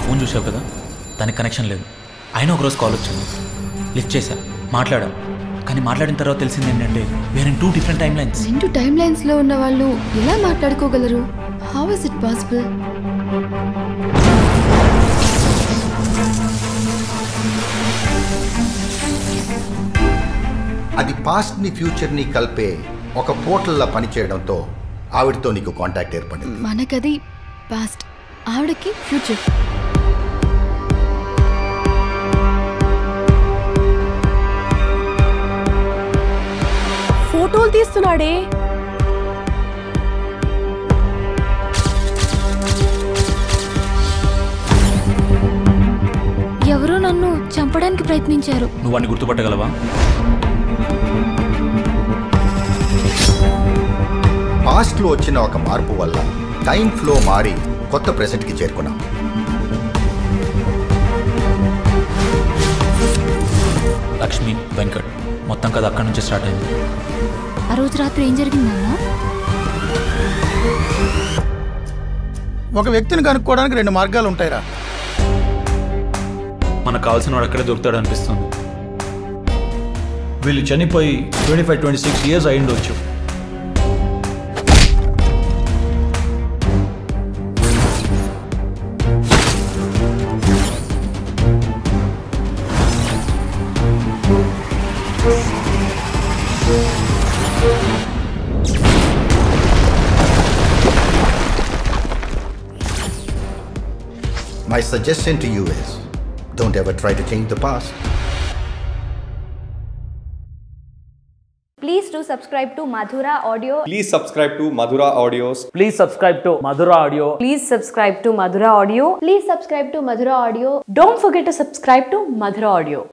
Phone చూసావు కదా దానికి కనెక్షన్ లేదు అయినా ఒకరోజు కాల్ వచ్చింది లిఫ్ట్ చేశా మాట్లాడా కానీ మాట్లాడిన తర్వాత తెలిసింది ఏంటంటే వేరే టూ డిఫరెంట్ టైం లైన్స్ రెండు టైం లైన్స్ లో ఉన్న వాళ్ళు ఎలా మాట్లాడుకోగలరు హౌ ఇస్ ఇట్ పాసిబుల్ అది పాస్ట్ని ఫ్యూచర్ని కలిపే ఒక పోర్టల్లా పనిచేయడంతో ఆవిడతో నీకు కాంటాక్ట్ ఏర్పడింది మనకది పాస్ట్ ఆవిడకి ఫ్యూచర్ ఫోటోలు తీస్తున్నాడే ఎవరో నన్ను చంపడానికి ప్రయత్నించారు నువ్వు వాడిని గుర్తుపట్టగలవా పాస్ట్లో వచ్చిన ఒక మార్పు వల్ల టైం ఫ్లో మారి కొత్త ప్రెసెంట్కి చేరుకున్నాం లక్ష్మి వెంకట్ మొత్తం కథ అక్కడి నుంచి స్టార్ట్ అయింది ఆ రోజు రాత్రి ఏం జరిగిందన్నా ఒక వ్యక్తిని కనుక్కోవడానికి రెండు మార్గాలు ఉంటాయిరా మనకు కావాల్సిన వాడు అక్కడే దొరుకుతాడు అనిపిస్తుంది వీళ్ళు చనిపోయి twenty five twenty six years అయిండొచ్చు My suggestion to you is don't ever try to change the past. Please do subscribe to Madhura Audio. Please subscribe to Madhura Audios. Please subscribe to Madhura Audio. Please subscribe to Madhura Audio. Please subscribe to Madhura Audio. Don't forget to subscribe to Madhura Audio.